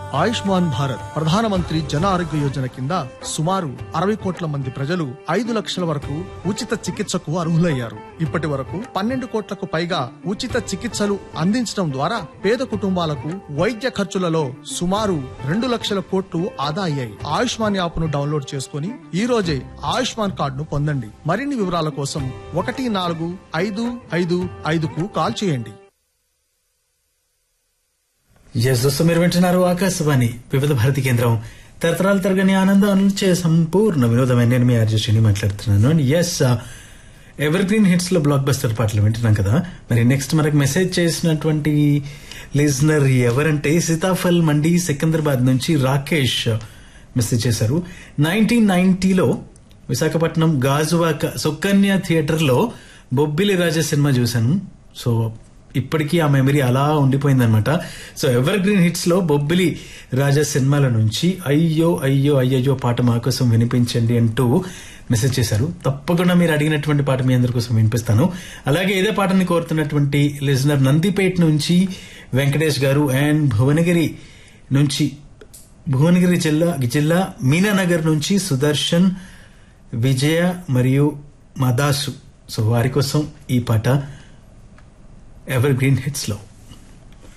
ఆయుష్మాన్ భారత్ ప్రధానమంత్రి జన ఆరోగ్య యోజన కింద సుమారు అరవై కోట్ల మంది ప్రజలు ఐదు లక్షల వరకు ఉచిత చికిత్సకు అర్హులయ్యారు ఇప్పటి వరకు పన్నెండు కోట్లకు పైగా ఉచిత చికిత్సలు అందించడం ద్వారా పేద కుటుంబాలకు వైద్య ఖర్చులలో సుమారు రెండు లక్షల కోట్లు ఆదా అయ్యాయి ఆయుష్మాన్ యాప్ ను డౌన్లోడ్ చేసుకుని ఈ రోజే ఆయుష్మాన్ కార్డును పొందండి మరిన్ని వివరాల కోసం ఒకటి నాలుగు ఐదు ఐదు ఐదుకు కాల్ చేయండి ఎస్ దోస్తు మీరు వింటున్నారు ఆకాశవాణి వివిధ భారతి కేంద్రం తరతరాలు తరగని ఆనందం అనుచే సంపూర్ణ వినోదమైన నేను మీ ఆర్జశ్రీని మాట్లాడుతున్నాను and yes evergreen hits లో బ్లాక్ బస్టర్ పాటలు వింటున్నాం కదా మరి నెక్స్ట్ మనకు మెసేజ్ చేసినటువంటి లిజనర్ ఎవరంటే సీతాఫల్ మండి సికింద్రాబాద్ నుంచి రాకేష్ మెసేజ్ చేశారు నైన్టీన్ నైన్టీలో విశాఖపట్నం గాజువాక సుకన్య థియేటర్ లో బొబ్బిలి రాజా సినిమా చూశాను సో ఇప్పటికీ ఆ మెమరీ అలా ఉండిపోయిందనమాట సో ఎవర్ గ్రీన్ హిట్స్ లో బొబ్బిలి రాజా సినిమాల నుంచి అయ్యో అయ్యో అయ్యయ్యో పాట మా కోసం వినిపించండి అంటూ మెసేజ్ చేశారు తప్పకుండా మీరు అడిగినటువంటి పాట మీ అందరి కోసం వినిపిస్తాను అలాగే ఇదే పాటని కోరుతున్నటువంటి లిజనర్ నందిపేట్ నుంచి వెంకటేష్ గారు అండ్ భువనగిరి నుంచి భువనగిరి జిల్లా జిల్లా మీనానగర్ నుంచి సుదర్శన్ విజయ మరియు మదాసు సో వారి కోసం ఈ పాట ఎవర్ గ్రీన్ హిట్స్ లో